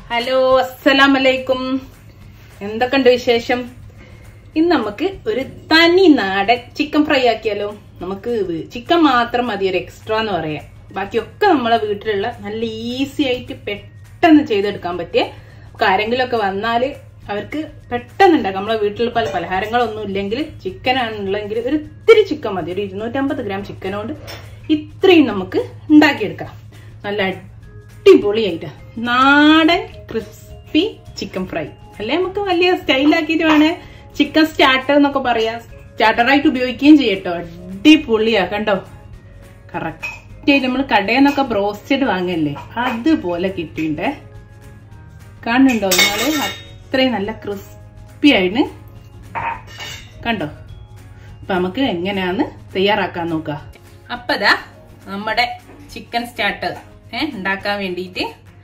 hello അസ്സലാം വലൈക്കും എന്തൊക്കെയുണ്ട് വിശേഷം ഇന്ന് നമുക്ക് ഒരു തനി നാടൻ ചിക്കൻ ഫ്രൈ ആക്കിയാലോ നമുക്ക് ചിക്കൻ മാത്രം മതി ഒരു എക്സ്ട്രാ എന്ന് പറയാം ബാക്കിയൊക്കെ നമ്മളെ വീട്ടിലുള്ള നല്ല ഈസി ആയിട്ട് പെട്ടെന്ന് ചെയ്തെടുക്കാൻ പറ്റിയ നമുക്ക് ആരെങ്കിലുമൊക്കെ വന്നാല് അവർക്ക് പെട്ടെന്ന് ഉണ്ടാക്കാം നമ്മളെ വീട്ടിൽ പല പലഹാരങ്ങളൊന്നും ഇല്ലെങ്കിൽ ചിക്കൻ ആണുള്ളെങ്കിൽ ഒരു ഇത്തിരി ചിക്കൻ മതി ഒരു ഇരുന്നൂറ്റമ്പത് ഗ്രാം ചിക്കൻ കൊണ്ട് ഇത്രയും നമുക്ക് ഉണ്ടാക്കിയെടുക്കാം നല്ല അടിപൊളിയായിട്ട് നാടൻ ക്രിസ്പി ചിക്കൻ ഫ്രൈ അല്ലെ നമുക്ക് വലിയ സ്റ്റൈലാക്കിയിട്ട് വേണേ ചിക്കൻ സ്റ്റാർട്ടർ എന്നൊക്കെ പറയാം സ്റ്റാർട്ടറായിട്ട് ഉപയോഗിക്കുകയും ചെയ്യട്ടോ അടിപൊളിയാ കണ്ടോ കറക്റ്റ് നമ്മൾ കടയിൽ നിന്നൊക്കെ ബ്രോസ്റ്റഡ് വാങ്ങല്ലേ അതുപോലെ കിട്ടിയിട്ടേ കാണുന്നുണ്ടോ നിങ്ങള് അത്രയും നല്ല ക്രിസ്പി ആയിട്ട് കണ്ടോ അപ്പൊ നമുക്ക് എങ്ങനെയാന്ന് തയ്യാറാക്കാൻ നോക്കാം അപ്പതാ നമ്മുടെ ചിക്കൻ സ്റ്റാർട്ടർ ഏഹ് ഉണ്ടാക്കാൻ വേണ്ടിയിട്ട്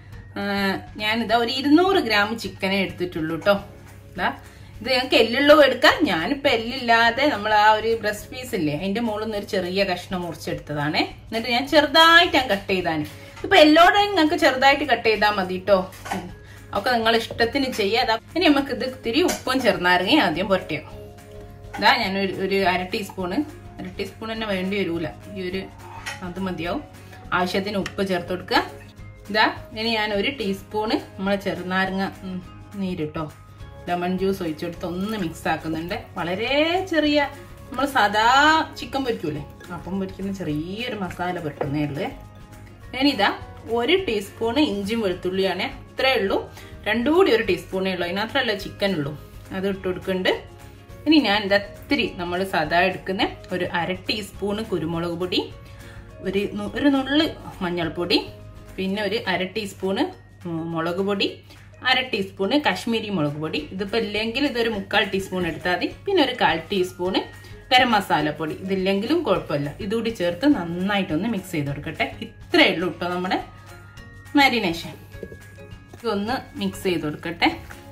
ഞാനിതാ ഒരു ഇരുന്നൂറ് ഗ്രാം ചിക്കനെ എടുത്തിട്ടുള്ളൂ കേട്ടോ ഇതാ ഇത് ഞങ്ങൾക്ക് എല്ലുള്ളൂ എടുക്കാം ഞാനിപ്പോ എല്ലില്ലാതെ നമ്മൾ ആ ഒരു ബ്രസ്റ്റ് പീസ് ഇല്ലേ അതിന്റെ മുകളിൽ നിന്ന് ഒരു ചെറിയ കഷ്ണം മുറിച്ചെടുത്തതാണേ എന്നിട്ട് ഞാൻ ചെറുതായിട്ട് ഞാൻ കട്ട് ചെയ്താന് ഇപ്പൊ എല്ലോടെ നിങ്ങൾക്ക് ചെറുതായിട്ട് കട്ട് ചെയ്താൽ മതി കേട്ടോ ഒക്കെ നിങ്ങൾ ഇഷ്ടത്തിന് ചെയ്യാം ഇനി നമുക്ക് ഇത് ഇത്തിരി ഉപ്പും ചെറുനാരങ്ങി ആദ്യം പൊരട്ടിയോ ഇതാ ഞാൻ ഒരു ഒരു അര ടീസ്പൂണ് അര ടീസ്പൂൺ തന്നെ വേണ്ടി വരൂല ഈ ഒരു അത് മതിയാവും ആവശ്യത്തിന് ഉപ്പ് ചേർത്ത് കൊടുക്കുക ഇതാ ഇനി ഞാൻ ഒരു ടീസ്പൂണ് നമ്മളെ ചെറുനാരങ്ങ നീരിട്ടോ ലെമൺ ജ്യൂസ് ഒഴിച്ചെടുത്ത് ഒന്ന് മിക്സ് ആക്കുന്നുണ്ട് വളരെ ചെറിയ നമ്മൾ സാധാ ചിക്കൻ പൊരിക്കൂലേ അപ്പം പൊരിക്കുന്ന ചെറിയൊരു മസാല പൊരിക്കുന്നേ ഉള്ളു ഞാനിതാ ഒരു ടീസ്പൂണ് ഇഞ്ചിയും വെളുത്തുള്ളിയാണ് അത്രേ ഉള്ളൂ രണ്ടും കൂടി ഒരു ടീസ്പൂണേ ഉള്ളൂ അതിനകത്തല്ല ചിക്കൻ ഉള്ളൂ അത് ഇട്ട് കൊടുക്കുന്നുണ്ട് ഇനി ഞാൻ ഇത് ഒത്തിരി നമ്മൾ സാധാ എടുക്കുന്ന ഒരു അര ടീസ്പൂണ് കുരുമുളക് പൊടി ഒരു ഒരു നുള്ള് മഞ്ഞൾപ്പൊടി പിന്നെ ഒരു അര ടീസ്പൂണ് മുളക് പൊടി അര ടീസ്പൂണ് കാശ്മീരി മുളക് പൊടി ഇതിപ്പോൾ ഇല്ലെങ്കിൽ ഇതൊരു മുക്കാൽ ടീസ്പൂൺ എടുത്താൽ മതി പിന്നെ ഒരു കാൽ ടീസ്പൂണ് ഗരം മസാലപ്പൊടി ഇതില്ലെങ്കിലും കുഴപ്പമില്ല ഇതുകൂടി ചേർത്ത് നന്നായിട്ടൊന്ന് മിക്സ് ചെയ്ത് കൊടുക്കട്ടെ ഇത്രയേ ഉള്ളൂ കേട്ടോ നമ്മുടെ മാരിനേഷൻ ഇതൊന്ന് മിക്സ് ചെയ്ത് കൊടുക്കട്ടെ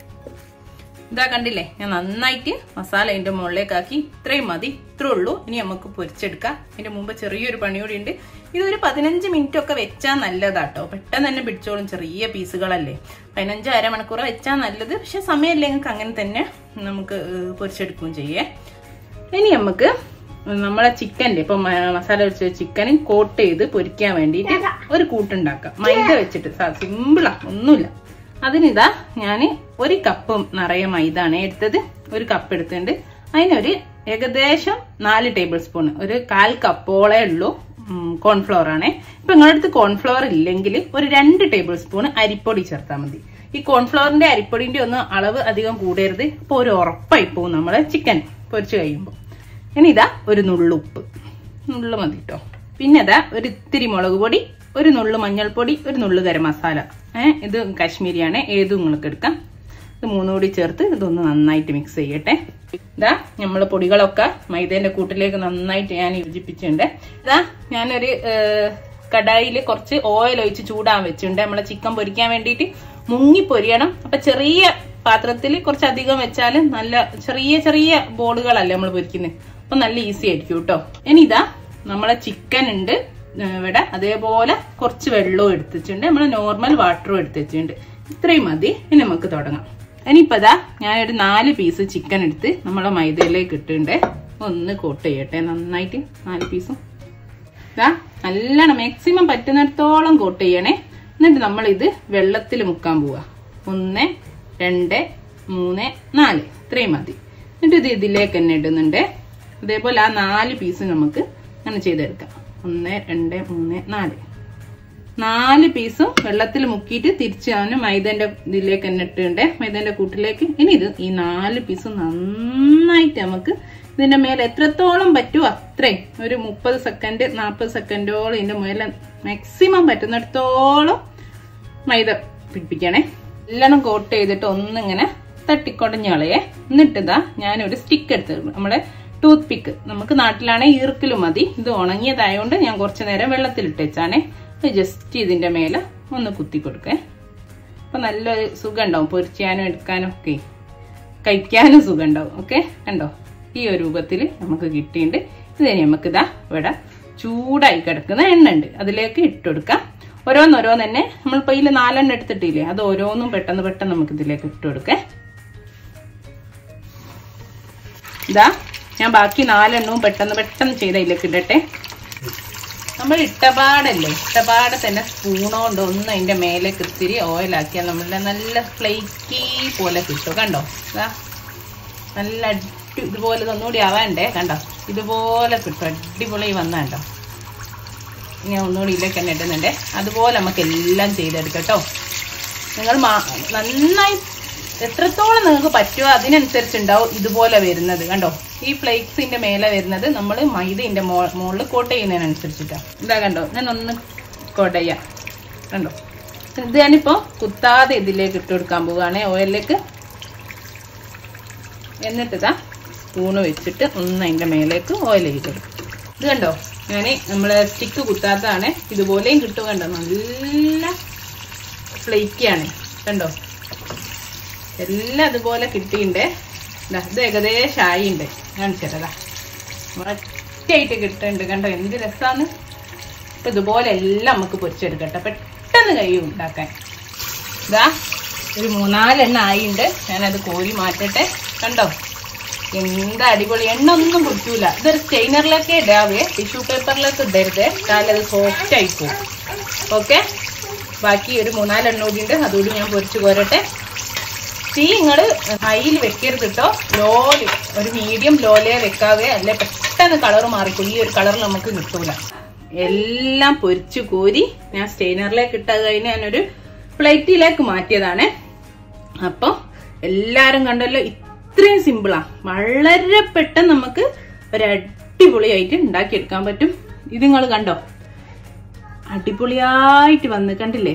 ഇതാ കണ്ടില്ലേ ഞാൻ നന്നായിട്ട് മസാല അതിന്റെ മുകളിലേക്കാക്കി ഇത്രയും മതി ഇത്രേ ഉള്ളൂ ഇനി നമുക്ക് പൊരിച്ചെടുക്കാം അതിന്റെ മുമ്പ് ചെറിയൊരു പണി കൂടി ഉണ്ട് ഇതൊരു പതിനഞ്ച് മിനിറ്റ് ഒക്കെ വെച്ചാൽ നല്ലതാട്ടോ പെട്ടെന്ന് തന്നെ പിടിച്ചോളും ചെറിയ പീസുകളല്ലേ പതിനഞ്ച് അരമണിക്കൂർ വെച്ചാൽ നല്ലത് പക്ഷെ സമയമില്ല നിങ്ങൾക്ക് അങ്ങനെ തന്നെ നമുക്ക് പൊരിച്ചെടുക്കുകയും ചെയ്യേ ഇനി നമുക്ക് നമ്മളെ ചിക്കൻ്റെ ഇപ്പൊ മസാല വെച്ച ചിക്കനും കോട്ട് ചെയ്ത് പൊരിക്കാൻ വേണ്ടിയിട്ട് ഒരു കൂട്ടുണ്ടാക്കാം മൈദ വെച്ചിട്ട് സിമ്പിളാ ഒന്നുമില്ല അതിനിതാ ഞാൻ ഒരു കപ്പ് നിറയെ മൈദാണ് എടുത്തത് ഒരു കപ്പ് എടുത്തിട്ടുണ്ട് അതിനൊരു ഏകദേശം നാല് ടേബിൾ സ്പൂൺ ഒരു കാൽ കപ്പോളേ ഉള്ളൂ കോൺഫ്ലവർ ആണേ ഇപ്പൊ നിങ്ങളുടെ അടുത്ത് കോൺഫ്ലവർ ഇല്ലെങ്കിൽ ഒരു രണ്ട് ടേബിൾ സ്പൂൺ അരിപ്പൊടി ചേർത്താൽ മതി ഈ കോൺഫ്ലവറിന്റെ അരിപ്പൊടിന്റെ ഒന്നും അളവ് അധികം കൂടരുത് ഇപ്പൊ ഒരു ഉറപ്പായി പോകും നമ്മള് ചിക്കൻ പൊരിച്ചു കഴിയുമ്പോൾ ഇനി ഇതാ ഒരു നുള്ളുപ്പ് നുള്ളു മതി കേട്ടോ പിന്നെ ഇതാ ഒരു ഇത്തിരി മുളക് പൊടി ഒരു നുള്ളു മഞ്ഞൾപ്പൊടി ഒരു നുള്ളു ഗരം മസാല ഏഹ് ഇത് കാശ്മീരിയാണ് ഏതും നിങ്ങൾക്ക് എടുക്കാം ഇത് മൂന്നും കൂടി ചേർത്ത് ഇതൊന്ന് നന്നായിട്ട് മിക്സ് ചെയ്യട്ടെ ഇതാ നമ്മൾ പൊടികളൊക്കെ മൈദേന്റെ കൂട്ടിലേക്ക് നന്നായിട്ട് ഞാൻ യോജിപ്പിച്ചിട്ടുണ്ട് ഇതാ ഞാനൊരു കടായിൽ കുറച്ച് ഓയിൽ ഒഴിച്ച് ചൂടാൻ വെച്ചിട്ടുണ്ട് നമ്മളെ ചിക്കൻ പൊരിക്കാൻ വേണ്ടിയിട്ട് മുങ്ങി പൊരിയണം അപ്പൊ ചെറിയ പാത്രത്തിൽ കുറച്ചധികം വെച്ചാൽ നല്ല ചെറിയ ചെറിയ ബോളുകളല്ലേ നമ്മൾ പൊരിക്കുന്നത് അപ്പൊ നല്ല ഈസി ആയിരിക്കും കേട്ടോ ഇനി ഇതാ നമ്മളെ ചിക്കൻ ഉണ്ട് ഇവിടെ അതേപോലെ കുറച്ച് വെള്ളവും എടുത്തിട്ടുണ്ട് നമ്മൾ നോർമൽ വാട്ടറും എടുത്ത് വെച്ചിട്ടുണ്ട് ഇത്രയും മതി ഇനി നമുക്ക് തുടങ്ങാം ഇനിയിപ്പോ ഇതാ ഞാനൊരു നാല് പീസ് ചിക്കൻ എടുത്ത് നമ്മളെ മൈദയിലേക്ക് ഇട്ടുണ്ട് ഒന്ന് കോട്ട് ചെയ്യട്ടെ നന്നായിട്ട് നാല് പീസും ഇതാ നല്ലോണം മാക്സിമം പറ്റുന്നിടത്തോളം കോട്ട് ചെയ്യണേ എന്നിട്ട് നമ്മൾ ഇത് വെള്ളത്തിൽ മുക്കാൻ പോവാ ഒന്ന് രണ്ട് മൂന്ന് നാല് ഇത്രയും മതി എന്നിട്ട് ഇത് ഇതിലേക്ക് തന്നെ ഇടുന്നുണ്ട് അതേപോലെ ആ നാല് പീസ് നമുക്ക് അങ്ങനെ ചെയ്തെടുക്കാം ഒന്ന് രണ്ട് മൂന്ന് നാല് നാല് പീസും വെള്ളത്തിൽ മുക്കിയിട്ട് തിരിച്ച് അവന് മൈദന്റെ ഇതിലേക്ക് തന്നെ ഇട്ടുണ്ട് മൈദന്റെ കൂട്ടിലേക്ക് ഇനി ഇത് ഈ നാല് പീസും നന്നായിട്ട് നമുക്ക് ഇതിന്റെ മേലെ എത്രത്തോളം പറ്റുമോ അത്രയും ഒരു മുപ്പത് സെക്കൻഡ് നാൽപ്പത് സെക്കൻഡോളം ഇതിന്റെ മേലെ മാക്സിമം പറ്റുന്നിടത്തോളം മൈദ പിടിപ്പിക്കണേ എല്ലാം കോട്ട് ചെയ്തിട്ട് ഒന്നിങ്ങനെ തട്ടിക്കൊടഞ്ഞ് കളയേ എന്നിട്ടിതാ ഞാനൊരു സ്റ്റിക്ക് എടുത്ത് നമ്മുടെ ടൂത്ത് പിക്ക് നമുക്ക് നാട്ടിലാണെ ഈർക്കിലും മതി ഇത് ഉണങ്ങിയതായതുകൊണ്ട് ഞാൻ കുറച്ചു നേരം വെള്ളത്തിലിട്ട് വെച്ചാണേ ജസ്റ്റ് ഇതിന്റെ മേലെ ഒന്ന് കുത്തി കൊടുക്കേ അപ്പൊ നല്ലൊരു സുഖം ഉണ്ടാവും പൊരിച്ചാനും എടുക്കാനും ഒക്കെ കഴിക്കാനും സുഖം ഉണ്ടാവും ഓക്കെ കണ്ടോ ഈ ഒരു രൂപത്തിൽ നമുക്ക് കിട്ടിയിട്ടുണ്ട് ഇത് നമുക്കിതാ ഇവിടെ ചൂടായി കിടക്കുന്ന എണ്ണ ഉണ്ട് അതിലേക്ക് ഇട്ടുകൊടുക്കാം ഓരോന്നോരോന്ന് തന്നെ നമ്മളിപ്പോ ഇതിൽ നാലെണ്ണം എടുത്തിട്ടില്ലേ അത് ഓരോന്നും പെട്ടെന്ന് പെട്ടെന്ന് നമുക്ക് ഇതിലേക്ക് ഇട്ട് കൊടുക്കേ ഇതാ ഞാൻ ബാക്കി നാലെണ്ണവും പെട്ടെന്ന് പെട്ടെന്ന് ചെയ്ത ഇതിലേക്ക് ഇടട്ടെ നമ്മൾ ഇട്ടപാടല്ലേ ഇട്ടപാടെ തന്നെ സ്പൂണോണ്ട് ഒന്ന് അതിന്റെ മേലേക്ക് ഇത്തിരി ഓയിലാക്കിയാൽ നമ്മളുടെ നല്ല ഫ്ലേക്കി പോലെ കിട്ടും കണ്ടോ ഇതാ നല്ല അടി ഇതുപോലെ ഒന്നുകൂടി ആവാണ്ടേ കണ്ടോ ഇതുപോലെ കിട്ടും അടിപൊളി വന്നാണ്ടോ ഞാൻ ഒന്നുകൂടി ഇതിലേക്ക് തന്നെ ഇടുന്നുണ്ട് അതുപോലെ നമുക്ക് എല്ലാം ചെയ്തെടുക്കാം കേട്ടോ നിങ്ങൾ മാ- നന്നായി എത്രത്തോളം നിങ്ങൾക്ക് പറ്റുമോ അതിനനുസരിച്ചുണ്ടാവും ഇതുപോലെ വരുന്നത് കണ്ടോ ഈ ഫ്ലേക്സിന്റെ മേലെ വരുന്നത് നമ്മൾ മൈദന്റെ മുകളിൽ കോട്ട് ചെയ്യുന്നതിനനുസരിച്ചിട്ടാണ് ഇതാ കണ്ടോ ഞാൻ ഒന്ന് കോട്ട് ചെയ്യാം കണ്ടോ ഇത് ഞാനിപ്പോ കുത്താതെ ഇതിലേക്ക് ഇട്ട് കൊടുക്കാൻ പോവുകയാണെ ഓയിലിലേക്ക് എന്നിട്ട് ഇതാ സ്പൂണ് വെച്ചിട്ട് ഒന്ന് അതിന്റെ മേലേക്ക് ഓയിൽ ചെയ്തെടുക്കും ഇത് കണ്ടോ ഞാൻ നമ്മളെ സ്റ്റിക്ക് കുത്താത്തതാണ് ഇതുപോലെയും കിട്ടും കണ്ടോ നല്ല ഫ്ലേക്കിയാണ് കണ്ടോ എല്ലാം അതുപോലെ കിട്ടിയിട്ടുണ്ട് ദാ, ഇത് ഏകദേശം ആയിണ്ട് കാണിച്ചതാ ഒറ്റയായിട്ട് കിട്ടുന്നുണ്ട് കണ്ടോ എന്ത് രസമാണ് അപ്പൊ ഇതുപോലെ എല്ലാം നമുക്ക് പൊരിച്ചെടുക്കട്ടെ പെട്ടെന്ന് കഴിയും ഉണ്ടാക്കാൻ ഇതാ ഒരു മൂന്നാലെണ്ണ ആയിണ്ട് ഞാനത് കോരി മാറ്റട്ടെ കണ്ടോ എന്താ അടിപൊളി എണ്ണ ഒന്നും കുടിക്കൂല ഇതൊരു സ്റ്റെയിനറിലൊക്കെ ഇടാവേ ടിഷ്യൂ പേപ്പറിലേക്ക് ഇടരുത് കാരണം അത് സോഫ്റ്റ് ആയി പോകും ഓക്കെ ബാക്കി ഒരു മൂന്നാലെണ്ണ കൂടി ഉണ്ട് അതുകൂടി ഞാൻ പൊരിച്ചു കോരട്ടെ തീ നിങ്ങൾ ഹൈയിൽ വെക്കരുത് കേട്ടോ ലോല് ഒരു മീഡിയം ലോലേ വെക്കാവേ അല്ലെ പെട്ടെന്ന് കളർ മാറിക്കും ഈ ഒരു കളർ നമുക്ക് കിട്ടൂല എല്ലാം പൊരിച്ചു കോരി ഞാൻ സ്റ്റെയിനറിലേക്ക് ഇട്ടത് കഴിഞ്ഞ് ഞാനൊരു പ്ലേറ്റിലേക്ക് മാറ്റിയതാണ് അപ്പൊ എല്ലാരും കണ്ടല്ലോ ഇത്രയും സിമ്പിളാ വളരെ പെട്ടെന്ന് നമുക്ക് ഒരു അടിപൊളിയായിട്ട് ഉണ്ടാക്കിയെടുക്കാൻ പറ്റും ഇത് നിങ്ങൾ കണ്ടോ അടിപൊളിയായിട്ട് വന്ന് കണ്ടില്ലേ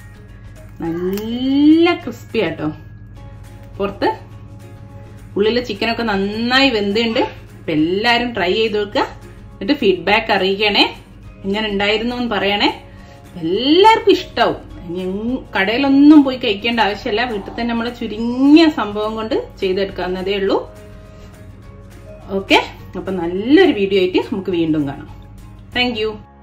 നല്ല ക്രിസ്പി ആട്ടോ പുറത്ത് ഉള്ളിലെ ചിക്കനൊക്കെ നന്നായി വെന്തുണ്ട് അപ്പൊ എല്ലാരും ട്രൈ ചെയ്ത് നോക്കുക എന്നിട്ട് ഫീഡ്ബാക്ക് അറിയിക്കണേ എങ്ങനെ ഉണ്ടായിരുന്നു എന്ന് പറയണേ എല്ലാവർക്കും ഇഷ്ടാവും ഇനി എങ് കടയിലൊന്നും പോയി കഴിക്കേണ്ട ആവശ്യമില്ല വീട്ടിൽ തന്നെ നമ്മൾ ചുരുങ്ങിയ സംഭവം കൊണ്ട് ചെയ്തെടുക്കാവുന്നതേ ഉള്ളൂ ഓക്കെ അപ്പൊ നല്ലൊരു വീഡിയോ ആയിട്ട് നമുക്ക് വീണ്ടും കാണാം താങ്ക്